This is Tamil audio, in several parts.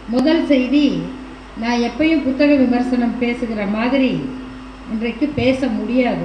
முதல் செய்தி நான் எப்பயும் புத்தக விமர்சனம் பேசுகிற மாதிரி இன்றைக்கு பேச முடியாது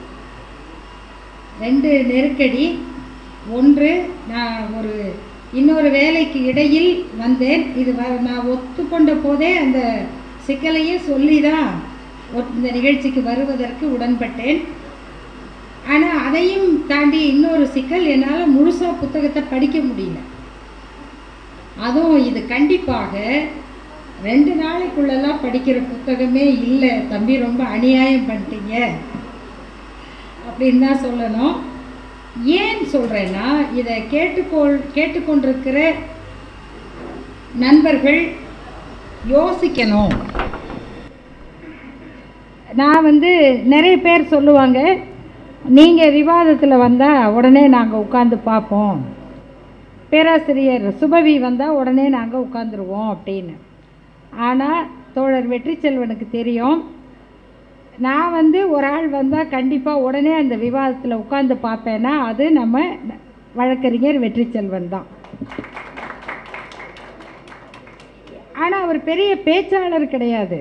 ரெண்டு நெருக்கடி ஒன்று நான் ஒரு இன்னொரு வேலைக்கு இடையில் வந்தேன் இது வ நான் ஒத்துக்கொண்ட போதே அந்த சிக்கலையே சொல்லி தான் ஒ- இந்த நிகழ்ச்சிக்கு வருவதற்கு உடன்பட்டேன் ஆனால் அதையும் தாண்டி இன்னொரு சிக்கல் என்னால் முழுசாக புத்தகத்தை படிக்க முடியல அதுவும் இது கண்டிப்பாக ரெண்டு நாளைக்குள்ளெல்லாம் படிக்கிற புத்தகமே இல்லை தம்பி ரொம்ப அநியாயம் பண்ணிட்டீங்க அப்படின்னு தான் சொல்லணும் ஏன் சொல்கிறேன்னா இதை கேட்டுக்கொள் கேட்டுக்கொண்டிருக்கிற நண்பர்கள் யோசிக்கணும் நான் வந்து நிறைய பேர் சொல்லுவாங்க நீங்கள் விவாதத்தில் வந்தால் உடனே நாங்கள் உட்காந்து பார்ப்போம் பேராசிரியர் சுபவி வந்தால் உடனே நாங்கள் உட்காந்துருவோம் அப்படின்னு ஆனால் தோழர் வெற்றி செல்வனுக்கு தெரியும் நான் வந்து ஒரு ஆள் வந்தால் கண்டிப்பாக உடனே அந்த விவாதத்தில் உட்காந்து பார்ப்பேன்னா அது நம்ம வழக்கறிஞர் வெற்றி செல்வன் தான் ஆனால் அவர் பெரிய பேச்சாளர் கிடையாது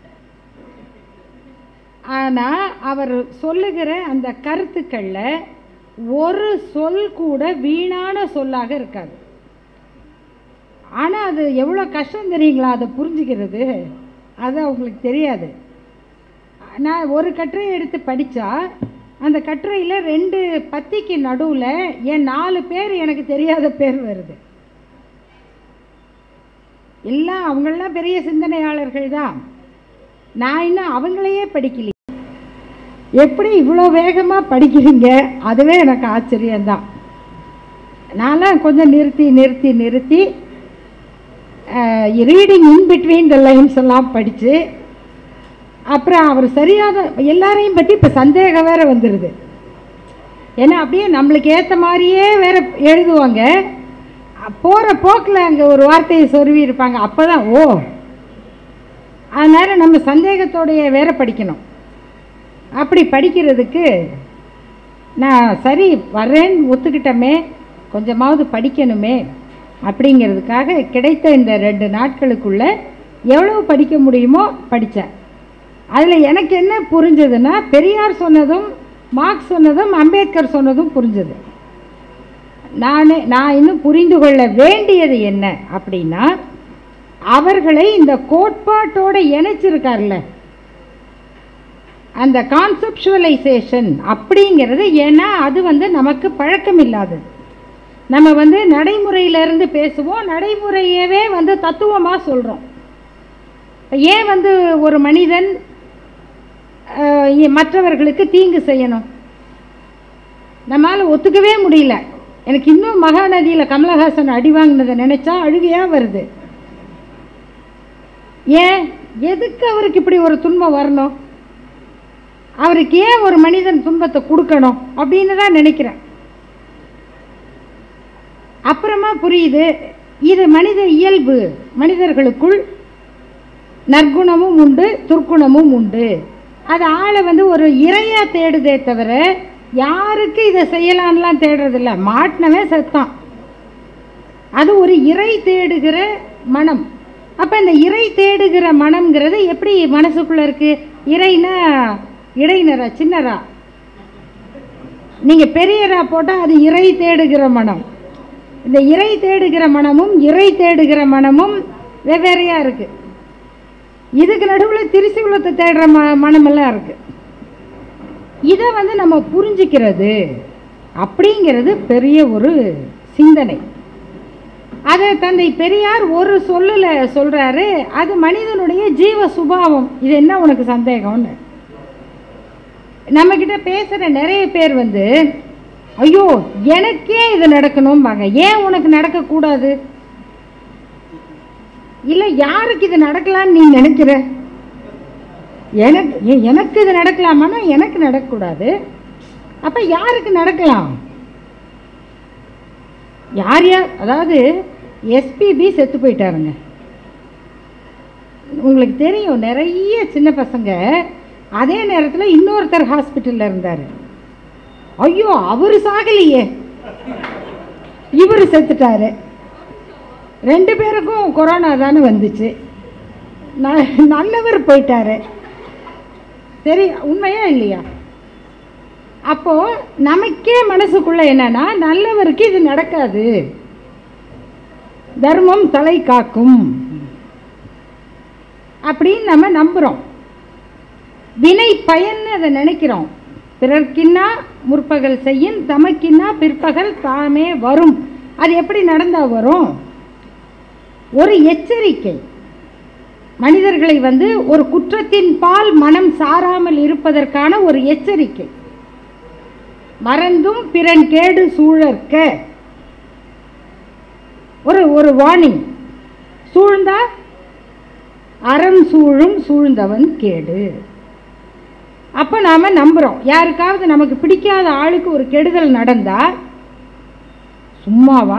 ஆனால் அவர் சொல்லுகிற அந்த கருத்துக்களில் ஒரு சொல் கூட வீணான சொல்லாக இருக்காது ஆனால் அது எவ்வளோ கஷ்டம் தெரியுங்களா அதை புரிஞ்சுக்கிறது அது அவங்களுக்கு தெரியாது நான் ஒரு கட்டுரை எடுத்து படித்தா அந்த கட்டுரையில் ரெண்டு பத்திக்கு நடுவில் என் நாலு பேர் எனக்கு தெரியாத பேர் வருது எல்லாம் அவங்களாம் பெரிய சிந்தனையாளர்கள் தான் நான் இன்னும் அவங்களையே படிக்கலையே எப்படி இவ்வளோ வேகமாக படிக்கிறீங்க அதுவே எனக்கு ஆச்சரியம்தான் நான்லாம் கொஞ்சம் நிறுத்தி நிறுத்தி நிறுத்தி reading in between the lines எல்லாம் படித்து அப்புறம் அவர் சரியாத எல்லாரையும் பற்றி இப்போ சந்தேகம் வேற வந்துடுது ஏன்னா அப்படியே நம்மளுக்கு ஏற்ற மாதிரியே வேற எழுதுவாங்க போகிற போக்கில் அங்கே ஒரு வார்த்தையை சொருவி இருப்பாங்க அப்போ தான் ஓ அதனால் நம்ம சந்தேகத்தோடைய வேற படிக்கணும் அப்படி படிக்கிறதுக்கு நான் சரி வர்றேன்னு ஒத்துக்கிட்டமே கொஞ்சமாவது படிக்கணுமே அப்படிங்கிறதுக்காக கிடைத்த இந்த ரெண்டு நாட்களுக்குள்ள எவ்வளவு படிக்க முடியுமோ படித்தேன் அதில் எனக்கு என்ன புரிஞ்சதுன்னா பெரியார் சொன்னதும் மார்க்ஸ் சொன்னதும் அம்பேத்கர் சொன்னதும் புரிஞ்சது நானே நான் இன்னும் புரிந்து கொள்ள வேண்டியது என்ன அப்படின்னா அவர்களை இந்த கோட்பாட்டோட இணைச்சிருக்கார்ல அந்த கான்செப்சுவலைசேஷன் அப்படிங்கிறது ஏன்னா அது வந்து நமக்கு பழக்கம் இல்லாதது நம்ம வந்து நடைமுறையிலேருந்து பேசுவோம் நடைமுறையவே வந்து தத்துவமாக சொல்கிறோம் ஏன் வந்து ஒரு மனிதன் அஹ், இ- மற்றவர்களுக்கு தீங்கு செய்யணும் நம்மால் ஒத்துக்கவே முடியல எனக்கு இன்னும் மகாநதியில் கமலஹாசன் அடி வாங்கினதை நினச்சா அழுகையாக வருது ஏன் எதுக்கு அவருக்கு இப்படி ஒரு துன்பம் வரணும் அவருக்கு ஏன் ஒரு மனிதன் துன்பத்தை கொடுக்கணும் அப்படின்னு தான் நினைக்கிறேன் அப்புறமா புரியுது இது மனித இயல்பு மனிதர்களுக்குள் நற்குணமும் உண்டு துர்க்குணமும் உண்டு அது ஆளை வந்து ஒரு இறையா தேடுதே தவிர யாருக்கு இதை செய்யலான்லாம் தேடுறதில்ல மாட்டினவன் செத்தான் அது ஒரு இறை தேடுகிற மனம் அப்போ இந்த இறை தேடுகிற மனம்ங்கிறது எப்படி மனசுக்குள்ளே இருக்கு இறைனா இடைநரா சின்னரா நீங்கள் பெரியரா போட்டால் அது இறை தேடுகிற மனம் இந்த இறை தேடுகிற மனமும் இறை தேடுகிற மனமும் வெவ்வேறையாக இருக்குது இதுக்கு நடுவில் திரிசூலத்தை தேடுற ம மனமெல்லாம் இருக்குது இதை வந்து நம்ம புரிஞ்சுக்கிறது அப்படிங்கிறது பெரிய ஒரு சிந்தனை அதை தந்தை பெரியார் ஒரு சொல்லில் சொல்கிறாரு அது மனிதனுடைய ஜீவ சுபாவம் இது என்ன உனக்கு சந்தேகம்னு நம்மக்கிட்ட பேசுகிற நிறைய பேர் வந்து ஐயோ எனக்கே இது நடக்கணும்பாங்க ஏன் உனக்கு நடக்கக்கூடாது இல்லை யாருக்கு இது நடக்கலான்னு நீ நினைக்கிற எனக்கு ஏ- எனக்கு இது நடக்கலாமான்னா எனக்கு நடக்கக்கூடாது அப்போ யாருக்கு நடக்கலாம் யார் யார் அதாவது எஸ்பிபி செத்து போயிட்டாருங்க உங்களுக்கு தெரியும் நிறைய சின்ன பசங்க அதே நேரத்தில் இன்னொருத்தர் ஹாஸ்பிட்டலில் இருந்தார் ஐயோ அவர் சாகலையே இவர் செத்துட்டாரு ரெண்டு பேருக்கும் கொரோனா தானே வந்துச்சு ந- நல்லவர் போயிட்டாரு சரி உண்மையா இல்லையா அப்போ நமக்கே மனசுக்குள்ள என்னன்னா நல்லவருக்கு இது நடக்காது தர்மம் தலை காக்கும் அப்படின்னு நம்ம நம்புறோம் வினை பயன் அதை நினைக்கிறோம் பிறர்க்கின்னா முற்பகல் செய்யும் தமக்கின்னா பிற்பகல் தாமே வரும் அது எப்படி நடந்தா வரும் ஒரு எச்சரிக்கை மனிதர்களை வந்து ஒரு குற்றத்தின் பால் மனம் சாராமல் இருப்பதற்கான ஒரு எச்சரிக்கை மறந்தும் பிறன் கேடு சூழற்க ஒரு ஒரு வார்னிங் சூழ்ந்தா அறம் சூழும் சூழ்ந்தவன் கேடு அப்போ நாம் நம்புகிறோம் யாருக்காவது நமக்கு பிடிக்காத ஆளுக்கு ஒரு கெடுதல் நடந்தா சும்மாவா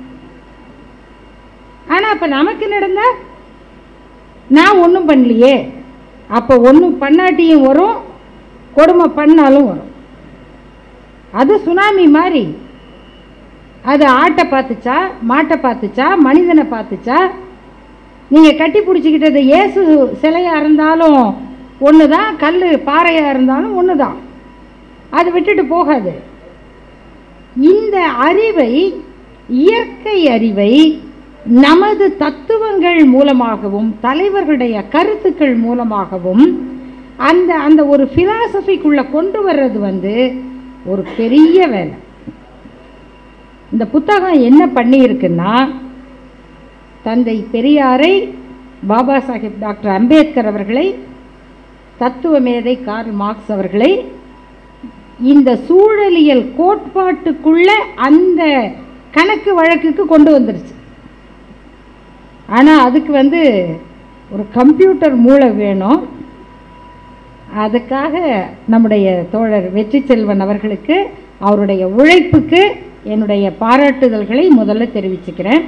ஆனால் அப்போ நமக்கு நடந்தா நான் ஒன்றும் பண்ணலையே அப்போ ஒன்றும் பண்ணாட்டியும் வரும் கொடுமை பண்ணாலும் வரும் அது சுனாமி மாதிரி அது ஆட்டை பார்த்துச்சா மாட்டை பார்த்துச்சா மனிதனை பார்த்துச்சா நீங்கள் கட்டி பிடிச்சிக்கிட்டது இயேசு சிலையாக இருந்தாலும் ஒன்று தான் கல் பாறையாக இருந்தாலும் ஒன்று தான் அது விட்டுட்டு போகாது இந்த அறிவை இயற்கை அறிவை நமது தத்துவங்கள் மூலமாகவும் தலைவர்களுடைய கருத்துக்கள் மூலமாகவும் அந்த அந்த ஒரு ஃபிலாசபிக்குள்ளே கொண்டு வர்றது வந்து ஒரு பெரிய வேலை இந்த புத்தகம் என்ன பண்ணியிருக்குன்னா தந்தை பெரியாரை பாபா சாஹிப் டாக்டர் அம்பேத்கர் அவர்களை தத்துவ மேதை கார்ல் மார்க்ஸ் அவர்களை இந்த சூழலியல் கோட்பாட்டுக்குள்ள அந்த கணக்கு வழக்குக்கு கொண்டு வந்துருச்சு ஆனால் அதுக்கு வந்து ஒரு கம்ப்யூட்டர் மூளை வேணும் அதுக்காக நம்முடைய தோழர் வெற்றி செல்வன் அவர்களுக்கு அவருடைய உழைப்புக்கு என்னுடைய பாராட்டுதல்களை முதல்ல தெரிவிச்சுக்கிறேன்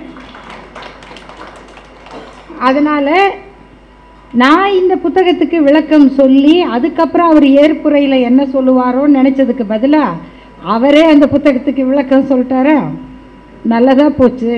அதனால் நான் இந்த புத்தகத்துக்கு விளக்கம் சொல்லி அதுக்கப்புறம் அவர் ஏற்புரையில் என்ன சொல்லுவாரோன்னு நினச்சதுக்கு பதிலாக அவரே அந்த புத்தகத்துக்கு விளக்கம் சொல்லிட்டாரா நல்லதாக போச்சு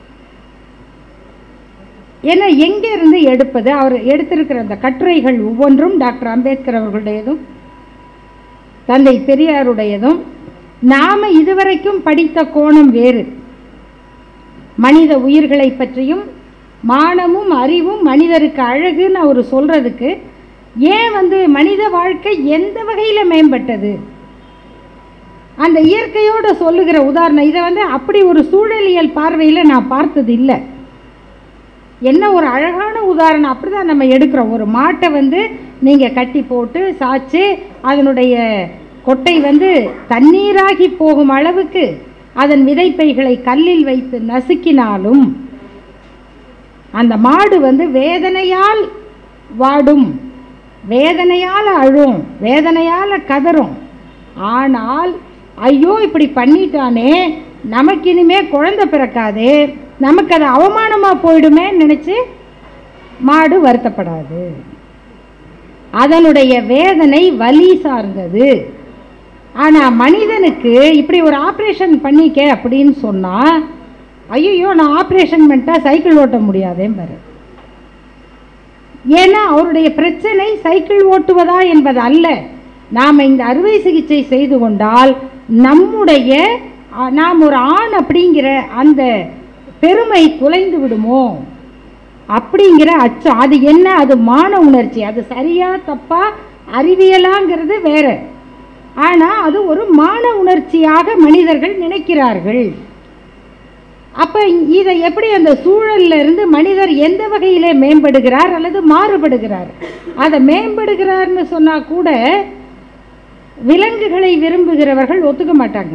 ஏன்னா எங்கே இருந்து எடுப்பது அவர் எடுத்திருக்கிற அந்த கட்டுரைகள் ஒவ்வொன்றும் டாக்டர் அம்பேத்கர் அவர்களுடையதும் தந்தை பெரியாருடையதும் நாம் இதுவரைக்கும் படித்த கோணம் வேறு மனித உயிர்களை பற்றியும் மானமும் அறிவும் மனிதருக்கு அழகுன்னு அவர் சொல்கிறதுக்கு ஏன் வந்து மனித வாழ்க்கை எந்த வகையில் மேம்பட்டது அந்த இயற்கையோடு சொல்லுகிற உதாரணம் இதை வந்து அப்படி ஒரு சூழலியல் பார்வையில் நான் பார்த்தது இல்லை என்ன ஒரு அழகான உதாரணம் அப்படி தான் நம்ம எடுக்கிறோம் ஒரு மாட்டை வந்து நீங்கள் கட்டி போட்டு சாய்ச்சி அதனுடைய கொட்டை வந்து தண்ணீராகி போகும் அளவுக்கு அதன் விதைப்பைகளை கல்லில் வைத்து நசுக்கினாலும் அந்த மாடு வந்து வேதனையால் வாடும் வேதனையால் அழும் வேதனையால் கதறும் ஆனால் ஐயோ இப்படி பண்ணிட்டானே நமக்கு இனிமே குழந்தை பிறக்காதே நமக்கு அது அவமானமாக போயிடுமே நினச்சி மாடு வருத்தப்படாது அதனுடைய வேதனை வலி சார்ந்தது ஆனால் மனிதனுக்கு இப்படி ஒரு ஆப்ரேஷன் பண்ணிக்க அப்படின்னு சொன்னால் ஐயோ நான் ஆப்ரேஷன் பண்ணிட்டா சைக்கிள் ஓட்ட முடியாதே பாரு ஏன்னா அவருடைய பிரச்சனை சைக்கிள் ஓட்டுவதா என்பது அல்ல நாம் இந்த அறுவை சிகிச்சை செய்து கொண்டால் நம்முடைய அ, நாம் ஒரு ஆண் அப்படிங்கிற அந்த பெருமை குலைந்து விடுமோ அப்படிங்கிற அச்சம் அது என்ன அது மான உணர்ச்சி அது சரியா தப்பா அறிவியலாங்கிறது வேற ஆனால் அது ஒரு மான உணர்ச்சியாக மனிதர்கள் நினைக்கிறார்கள் அப்போ இதை எப்படி அந்த சூழல்ல இருந்து மனிதர் எந்த வகையிலே மேம்படுகிறார் அல்லது மாறுபடுகிறார் அதை மேம்படுகிறார்னு சொன்னால் கூட விலங்குகளை விரும்புகிறவர்கள் ஒத்துக்க மாட்டாங்க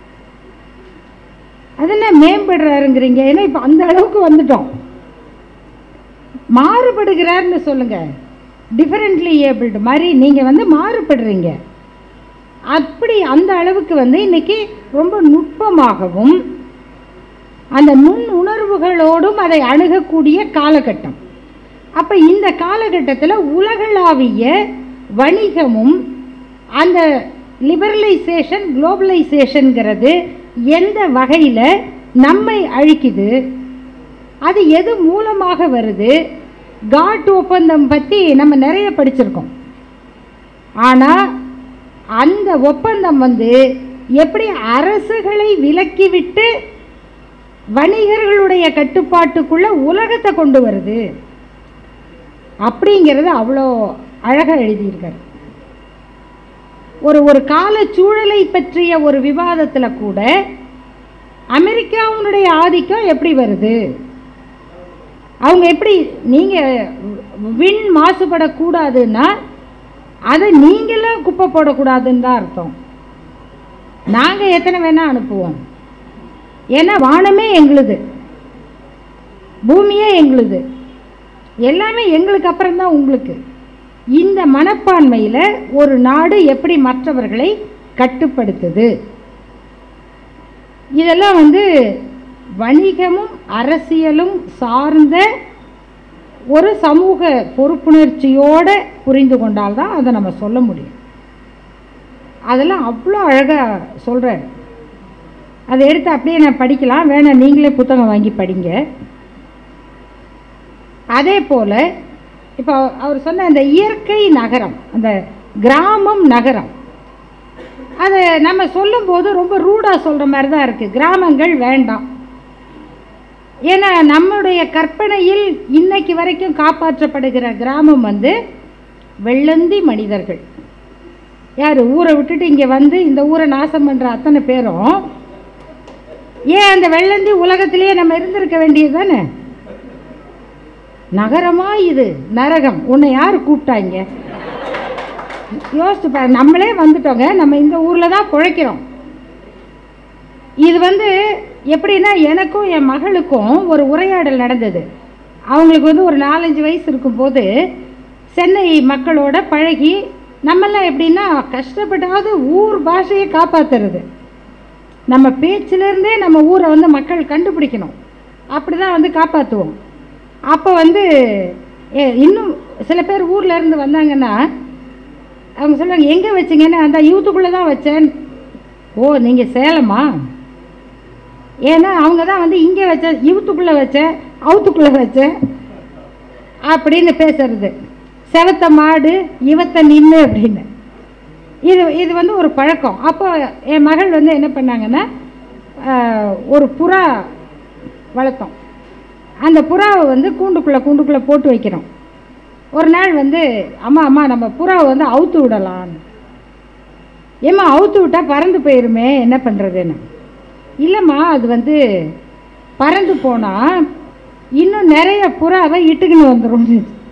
அது என்ன மேம்படுறாருங்கிறீங்க ஏன்னா இப்போ அந்த அளவுக்கு வந்துட்டோம் மாறுபடுகிறார்னு சொல்லுங்க டிஃபரெண்ட்லி ஏபிள்டு மாதிரி நீங்கள் வந்து மாறுபடுறீங்க அப்படி அந்த அளவுக்கு வந்து இன்னைக்கு ரொம்ப நுட்பமாகவும் அந்த நுண் உணர்வுகளோடும் அதை அணுகக்கூடிய காலகட்டம் அப்போ இந்த காலகட்டத்தில் உலகளாவிய வணிகமும் அந்த லிபரலைசேஷன் குளோபலைசேஷனுங்கிறது எந்த வகையில் நம்மை அழிக்குது அது எது மூலமாக வருது காட் ஒப்பந்தம் பற்றி நம்ம நிறைய படிச்சிருக்கோம் ஆனால் அந்த ஒப்பந்தம் வந்து எப்படி அரசுகளை விலக்கிவிட்டு வணிகர்களுடைய கட்டுப்பாட்டுக்குள்ள உலகத்தை கொண்டு வருது அப்படிங்கிறது அவ்வளோ அழகாக எழுதியிருக்காரு ஒரு ஒரு கால சூழலை பற்றிய ஒரு விவாதத்தில் கூட அமெரிக்காவுடைய ஆதிக்கம் எப்படி வருது அவங்க எப்படி நீங்கள் விண் மாசுபடக்கூடாதுன்னா அதை நீங்களாம் குப்பை போடக்கூடாதுன்னு தான் அர்த்தம் நாங்கள் எத்தனை வேணால் அனுப்புவோம் ஏன்னா வானமே எங்களுது பூமியே எங்களுது எல்லாமே எங்களுக்கு அப்புறம்தான் உங்களுக்கு இந்த மனப்பான்மையில் ஒரு நாடு எப்படி மற்றவர்களை கட்டுப்படுத்துது இதெல்லாம் வந்து வணிகமும் அரசியலும் சார்ந்த ஒரு சமூக பொறுப்புணர்ச்சியோடு புரிந்து கொண்டால்தான் அதை நம்ம சொல்ல முடியும் அதெல்லாம் அவ்வளோ அழகாக சொல்கிறேன் அதை எடுத்து அப்படியே நான் படிக்கலாம் வேணாம் நீங்களே புத்தகம் வாங்கி படிங்க அதே போல் இப்போ அவர் சொன்ன அந்த இயற்கை நகரம் அந்த கிராமம் நகரம் அதை நம்ம சொல்லும்போது ரொம்ப ரூடாக சொல்கிற மாதிரி தான் இருக்குது கிராமங்கள் வேண்டாம் ஏன்னா நம்முடைய கற்பனையில் இன்னைக்கு வரைக்கும் காப்பாற்றப்படுகிற கிராமம் வந்து வெள்ளந்தி மனிதர்கள் யார் ஊரை விட்டுட்டு இங்கே வந்து இந்த ஊரை நாசம் பண்ணுற அத்தனை பேரும் ஏன் அந்த வெள்ளந்தி உலகத்திலேயே நம்ம இருந்திருக்க வேண்டியது தானே நகரமா இது நரகம் உன்னை யார் கூப்பிட்டாங்க யோசிச்சு பாரு நம்மளே வந்துட்டோங்க நம்ம இந்த ஊரில் தான் பிழைக்கிறோம் இது வந்து எப்படின்னா எனக்கும் என் மகளுக்கும் ஒரு உரையாடல் நடந்தது அவங்களுக்கு வந்து ஒரு நாலஞ்சு வயசு இருக்கும்போது சென்னை மக்களோட பழகி நம்மெல்லாம் எப்படின்னா கஷ்டப்பட்டாவது ஊர் பாஷையை காப்பாற்றுறது நம்ம பேச்சிலேருந்தே நம்ம ஊரை வந்து மக்கள் கண்டுபிடிக்கணும் அப்படி தான் வந்து காப்பாற்றுவோம் அப்போ வந்து ஏ, இன்னும் சில பேர் ஊர்ல இருந்து வந்தாங்கன்னா அவங்க சொல்லுவாங்க எங்கே வச்சிங்கன்னு அந்த யூத்துக்குள்ளே தான் வச்சேன் ஓ நீங்கள் சேலமா ஏன்னா அவங்க தான் வந்து இங்கே வச்ச யூத்துக்குள்ளே வச்சேன் அவுத்துக்குள்ளே வச்சேன் அப்படின்னு பேசுறது செவத்த மாடு இவத்த நின்று அப்படின்னு இது இது வந்து ஒரு பழக்கம் அப்போ என் மகள் வந்து என்ன பண்ணாங்கன்னா ஆஹ், ஒரு புறா வளர்த்தோம் அந்த புறாவை வந்து கூண்டுக்குள்ளே கூண்டுக்குள்ளே போட்டு வைக்கிறோம் ஒரு நாள் வந்து அம்மா அம்மா நம்ம புறாவை வந்து அவுத்து விடலான்னு ஏம்மா அவுத்து விட்டா பறந்து போயிருமே என்ன பண்ணுறதுன்னு இல்லைம்மா அது வந்து பறந்து போனால் இன்னும் நிறைய புறாவை இட்டுக்குன்னு வந்துடும்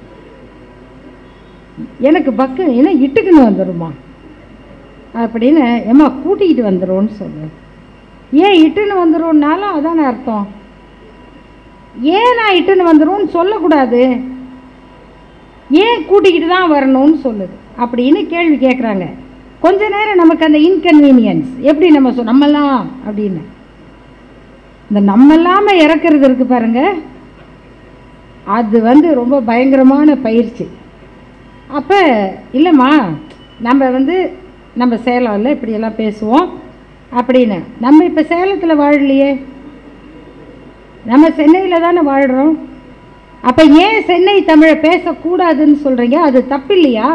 எனக்கு பக்கு என்ன இட்டுக்குன்னு வந்துடுமா அப்படின்னு ஏம்மா கூட்டிக்கிட்டு வந்துடும்னு சொல்லு ஏன் இட்டுன்னு வந்துடும்னாலும் அதானே அர்த்தம் ஏன் நான் இட்டுன்னு வந்துடும்னு சொல்லக்கூடாது ஏன் கூட்டிக்கிட்டு தான் வரணும்னு சொல்லுது அப்படின்னு கேள்வி கேட்குறாங்க கொஞ்ச நேரம் நமக்கு அந்த இன்கன்வீனியன்ஸ் எப்படி நம்ம சொ நம்மலாம் அப்படின்னு இந்த நம்மல்லாமல் இறக்குறது இருக்கு பாருங்க அது வந்து ரொம்ப பயங்கரமான பயிற்சி அப்போ இல்லைம்மா நம்ம வந்து நம்ம சேலம்ல இப்படியெல்லாம் பேசுவோம் அப்படின்னு நம்ம இப்போ சேலத்தில் வாழலையே நம்ம சென்னையில் தானே வாழ்கிறோம் அப்போ ஏன் சென்னை தமிழை பேசக்கூடாதுன்னு சொல்கிறீங்க அது தப்பு இல்லையா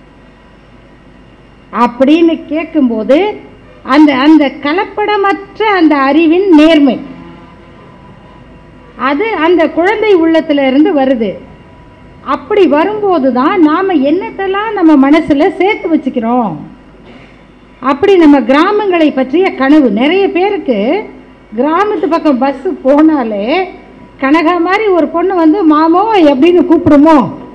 அப்படின்னு கேட்கும்போது அந்த அந்த கலப்படமற்ற அந்த அறிவின் நேர்மை அது அந்த குழந்தை உள்ளத்துல இருந்து வருது அப்படி வரும்போது தான் நாம் என்னத்தெல்லாம் நம்ம மனசில் சேர்த்து வச்சுக்கிறோம் அப்படி நம்ம கிராமங்களை பற்றிய கனவு நிறைய பேருக்கு கிராமத்து பக்கம் பஸ்ஸு போனாலே கனகா மாதிரி ஒரு பொண்ணு வந்து மாமோ எப்படின்னு கூப்பிடுமோ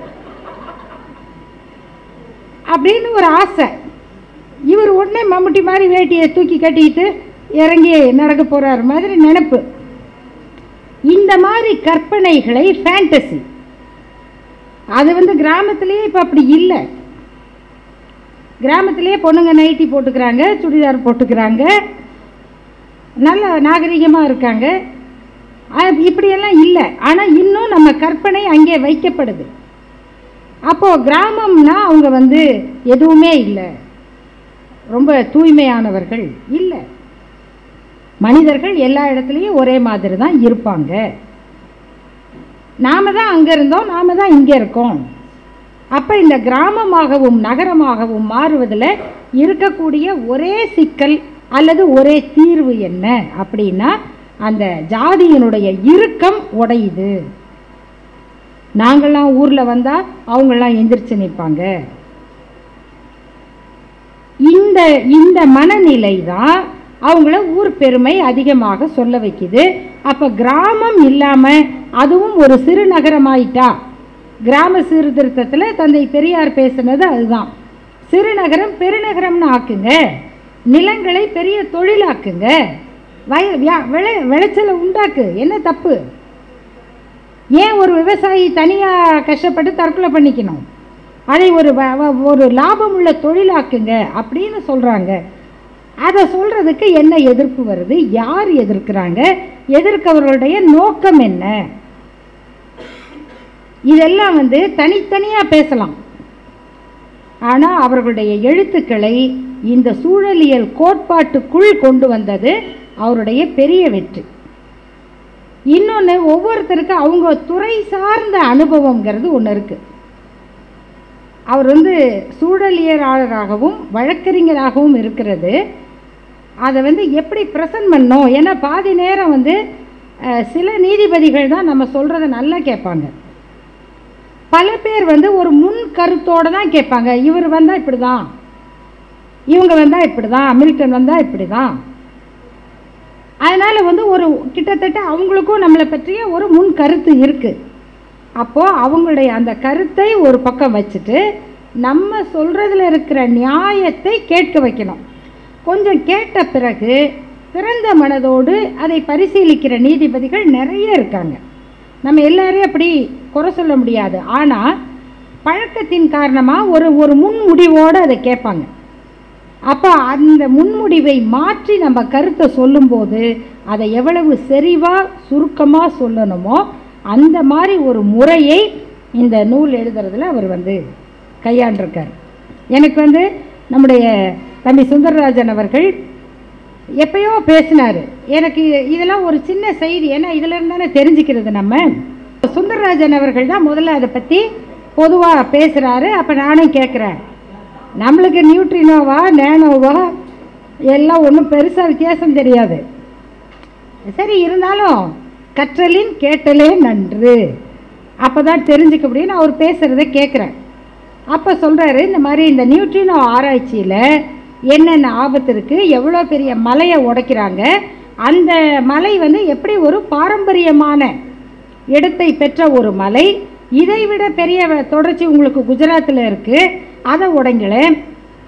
அப்படின்னு ஒரு ஆசை இவர் உடனே மம்முட்டி மாதிரி வேட்டியை தூக்கி கட்டிக்கிட்டு இறங்கி நடக்க போகிறார் மாதிரி நினப்பு இந்த மாதிரி கற்பனைகளை ஃபேண்டசி அது வந்து கிராமத்திலேயே இப்போ அப்படி இல்லை கிராமத்திலேயே பொண்ணுங்க நைட்டி போட்டுக்கிறாங்க சுடிதார் போட்டுக்கிறாங்க நல்ல நாகரிகமாக இருக்காங்க அது இப்படியெல்லாம் இல்லை ஆனால் இன்னும் நம்ம கற்பனை அங்கே வைக்கப்படுது அப்போது கிராமம்னா அவங்க வந்து எதுவுமே இல்லை ரொம்ப தூய்மையானவர்கள் இல்லை மனிதர்கள் எல்லா இடத்துலையும் ஒரே மாதிரி தான் இருப்பாங்க நாம தான் அங்கே இருந்தோம் நாம தான் இங்கே இருக்கோம் அப்போ இந்த கிராமமாகவும் நகரமாகவும் மாறுவதில் இருக்கக்கூடிய ஒரே சிக்கல் அல்லது ஒரே தீர்வு என்ன அப்படின்னா அந்த ஜாதியினுடைய இறுக்கம் உடையுது நாங்கள்லாம் ஊரில் வந்தால் அவங்கெல்லாம் எந்திரிச்சு நிற்பாங்க இந்த இந்த மனநிலை தான் அவங்கள ஊர் பெருமை அதிகமாக சொல்ல வைக்குது அப்போ கிராமம் இல்லாமல் அதுவும் ஒரு சிறு நகரமாயிட்டா கிராம சீர்திருத்தத்தில் தந்தை பெரியார் பேசுனது அதுதான் சிறுநகரம் பெருநகரம்னு ஆக்குங்க நிலங்களை பெரிய தொழிலாக்குங்க வய வியா- விளை விளைச்சலை உண்டாக்கு என்ன தப்பு ஏன் ஒரு விவசாயி தனியாக கஷ்டப்பட்டு தற்கொலை பண்ணிக்கணும் அதை ஒரு வ- வ- ஒரு லாபம் உள்ள தொழிலாக்குங்க அப்படின்னு சொல்கிறாங்க அதை சொல்கிறதுக்கு என்ன எதிர்ப்பு வருது யார் எதிர்க்கிறாங்க எதிர்க்கவர்களுடைய நோக்கம் என்ன இதெல்லாம் வந்து தனித்தனியாக பேசலாம் ஆனால் அவர்களுடைய எழுத்துக்களை இந்த சூழலியல் கோட்பாட்டுக்குள் கொண்டு வந்தது அவருடைய பெரிய வெற்றி இன்னொன்று ஒவ்வொருத்தருக்கு அவங்க துறை சார்ந்த அனுபவங்கிறது ஒன்று இருக்குது அவர் வந்து சூழலியலாளராகவும் வழக்கறிஞராகவும் இருக்கிறது அதை வந்து எப்படி ப்ரெசன்ட் பண்ணோம் ஏன்னா பாதி நேரம் வந்து அஹ், சில நீதிபதிகள் தான் நம்ம சொல்கிறத நல்லா கேட்பாங்க பல பேர் வந்து ஒரு முன் கருத்தோடு தான் கேட்பாங்க இவர் வந்தால் இப்படி தான் இவங்க வந்தால் இப்படி தான் மில்டன் வந்தால் இப்படி தான் அதனால் வந்து ஒரு கிட்டத்தட்ட அவங்களுக்கும் நம்மளை பற்றிய ஒரு முன் கருத்து இருக்குது அப்போது அவங்களுடைய அந்த கருத்தை ஒரு பக்கம் வச்சுட்டு நம்ம சொல்கிறதுல இருக்கிற நியாயத்தை கேட்க வைக்கணும் கொஞ்சம் கேட்ட பிறகு திறந்த மனதோடு அதை பரிசீலிக்கிற நீதிபதிகள் நிறைய இருக்காங்க நம்ம எல்லாரையும் அப்படி குறை சொல்ல முடியாது ஆனால் பழக்கத்தின் காரணமாக ஒரு ஒரு முன்முடிவோடு அதை கேட்பாங்க அப்போ அந்த முன்முடிவை மாற்றி நம்ம கருத்தை சொல்லும்போது அதை எவ்வளவு செறிவாக சுருக்கமாக சொல்லணுமோ அந்த மாதிரி ஒரு முறையை இந்த நூல் எழுதுறதுல அவர் வந்து கையாண்டிருக்கார் எனக்கு வந்து நம்முடைய தம்பி சுந்தரராஜன் அவர்கள் எப்பயோ பேசினார் எனக்கு இது- இதெல்லாம் ஒரு சின்ன செய்தி ஏன்னா இதில் இருந்தானே தெரிஞ்சுக்கிறது நம்ம சுந்தரராஜன் அவர்கள் தான் முதல்ல அதை பற்றி பொதுவாக பேசுகிறாரு அப்போ நானும் கேட்குறேன் நம்மளுக்கு நியூட்ரினோவா நேனோவா எல்லாம் ஒன்றும் பெருசாக வித்தியாசம் தெரியாது சரி இருந்தாலும் கற்றலின் கேட்டலே நன்று அப்போ தான் தெரிஞ்சுக்க முடியும் அவர் பேசுகிறத கேட்குறேன் அப்போ சொல்கிறாரு இந்த மாதிரி இந்த நியூட்ரினோ ஆராய்ச்சியில் என்னென்ன ஆபத்து இருக்குது எவ்வளோ பெரிய மலையை உடைக்கிறாங்க அந்த மலை வந்து எப்படி ஒரு பாரம்பரியமான இடத்தை பெற்ற ஒரு மலை இதை விட பெரிய வ- தொடர்ச்சி உங்களுக்கு குஜராத்தில் இருக்குது அதை உடைங்களேன்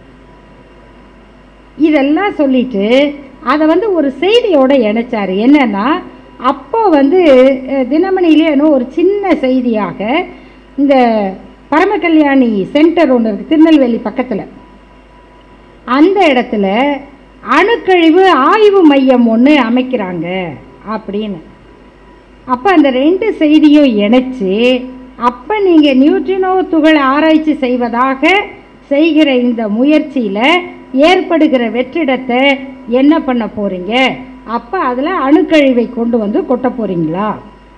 இதெல்லாம் சொல்லிட்டு அதை வந்து ஒரு செய்தியோட இணைச்சார் என்னன்னா அப்போ வந்து அஹ், தினமணியிலே ஏதோ ஒரு சின்ன செய்தியாக இந்த பரமகல்யாணி சென்டர் ஒன்று இருக்குது திருநெல்வேலி பக்கத்தில் அந்த இடத்துல அணுக்கழிவு ஆய்வு மையம் ஒன்று அமைக்கிறாங்க அப்படின்னு அப்போ அந்த ரெண்டு செய்தியும் இணைச்சு அப்போ நீங்கள் நியூட்ரினோ துகள் ஆராய்ச்சி செய்வதாக செய்கிற இந்த முயற்சியில் ஏற்படுகிற வெற்றிடத்தை என்ன பண்ண போகிறீங்க அப்போ அதில் அணுக்கழிவை கொண்டு வந்து கொட்ட போகிறீங்களா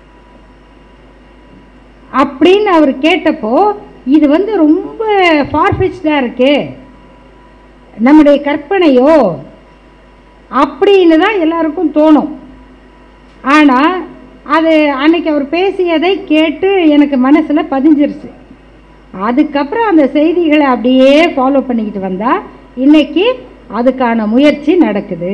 அப்படின்னு அவர் கேட்டப்போ இது வந்து ரொம்ப ஃபார்ஃபிச்டாக இருக்கு நம்முடைய கற்பனையோ அப்படின்னு தான் எல்லாருக்கும் தோணும் ஆனால் அது அன்னைக்கு அவர் பேசியதை கேட்டு எனக்கு மனசில் பதிஞ்சிருச்சு அதுக்கப்புறம் அந்த செய்திகளை அப்படியே ஃபாலோ பண்ணிக்கிட்டு வந்தா இன்னைக்கு அதுக்கான முயற்சி நடக்குது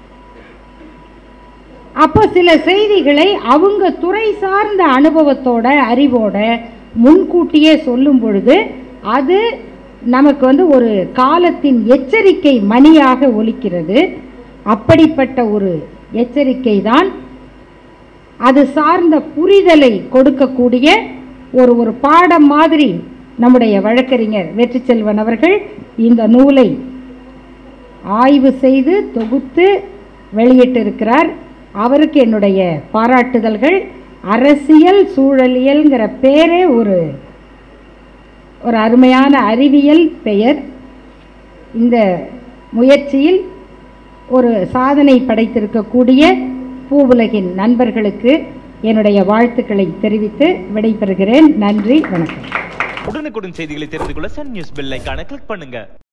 அப்போ சில செய்திகளை அவங்க துறை சார்ந்த அனுபவத்தோட அறிவோட முன்கூட்டியே சொல்லும் பொழுது அது நமக்கு வந்து ஒரு காலத்தின் எச்சரிக்கை மணியாக ஒலிக்கிறது அப்படிப்பட்ட ஒரு எச்சரிக்கை தான் அது சார்ந்த புரிதலை கொடுக்கக்கூடிய ஒரு ஒரு பாடம் மாதிரி நம்முடைய வழக்கறிஞர் வெற்றி செல்வன் அவர்கள் இந்த நூலை ஆய்வு செய்து தொகுத்து வெளியிட்டிருக்கிறார் அவருக்கு என்னுடைய பாராட்டுதல்கள் அரசியல் சூழலியல்ங்கிற பேரே ஒரு ஒரு அருமையான அறிவியல் பெயர் இந்த முயற்சியில் ஒரு சாதனை படைத்திருக்கக்கூடிய பூவுலகின் நண்பர்களுக்கு என்னுடைய வாழ்த்துக்களை தெரிவித்து விடைபெறுகிறேன் நன்றி வணக்கம் உடனுக்குடன் செய்திகளை தெரிந்து கொள்ள சன் நியூஸ் பெல் ஐகானை கிளிக் பண்ணுங்க